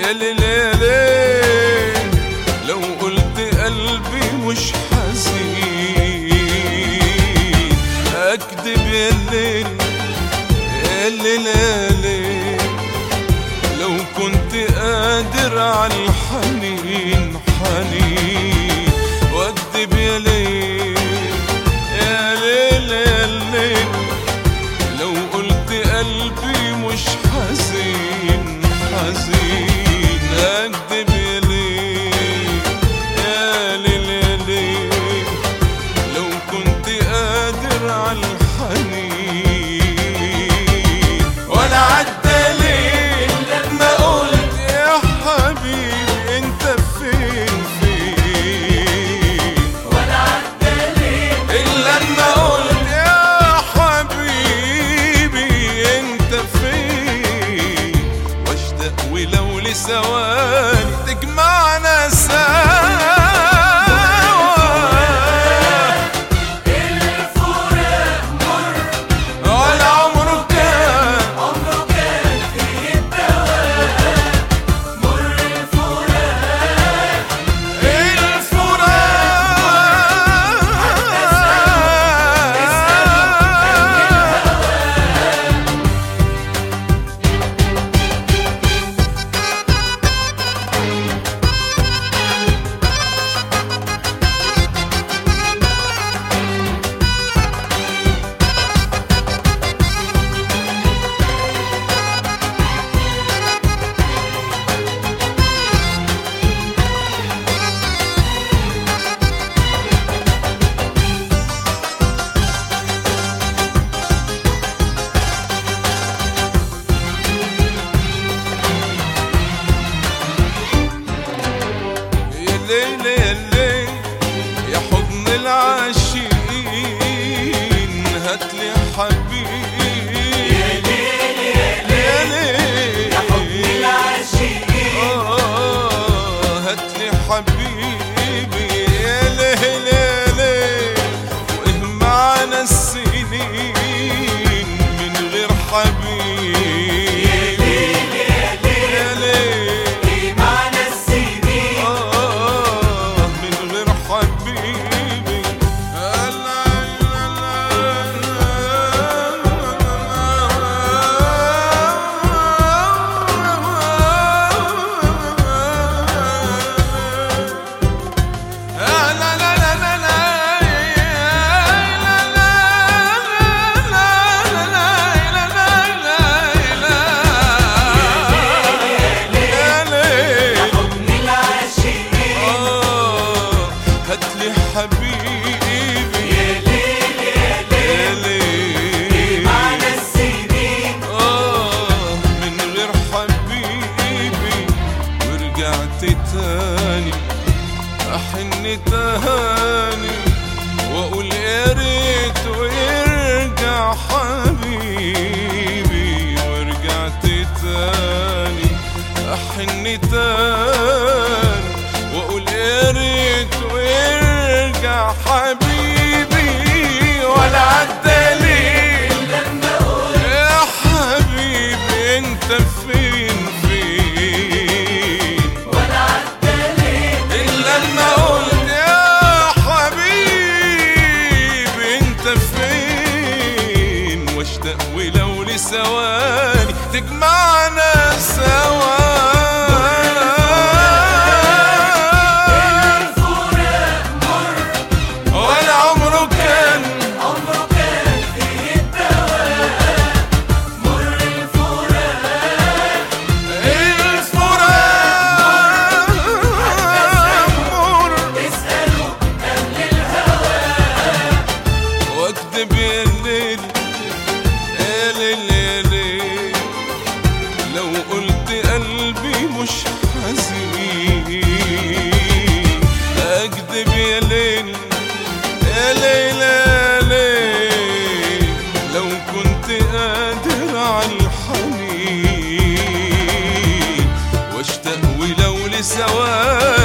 يا ليل يا ليل لو قلت قلبي مش حزين اكدب يا ليل يا ليل يا ليل لو كنت قادر على الحنين حنين واكدب يا ليل يا ليل يا ليل لو قلت قلبي مش حزين حزين اكدب يا ليل يا ليل يا ليل لو كنت قادر على الحنين ولا عدى ليل ما قلت يا حبيبي انت فين فين إلا لما قلت يا حبيبي أنت فين واشتاق ولو لثواني تجمعنا سوا ولا عمره كان الفراق يا ليل يا ليل يا حضن العاشقين هاتلي حبيبي يا ليل يا ليل يا حضن العاشقين هاتلي حبيبي يا ليل يا ليل وإيه معنا السنين من غير حبيبي يا ليل يا ليل آه من غير حبيبي لا لا لا لا لا لا لا هاتلي حبيبي يا ليل يا ليل آه من غير حبيبي ورجعت تاني أحن تاني وأقول يا ريت ويرجع حبيبي ورجعت تاني أحن تاني وأقول يا ريت ويرجع حبيبي ولا عدى ليل يا حبيبي انت فين فين إلا لما قلت يا حبيبي انت فين واشتاق ولو لثواني تجمعنا سوا ولا عمره كان الفراق مر واكذب يا الليل يا ليل يا ليل لو قلت قلبي مش حزين اكذب يا ليل يا ليل يا ليل لو كنت قادر على الحنين واشتاق ولو لثواني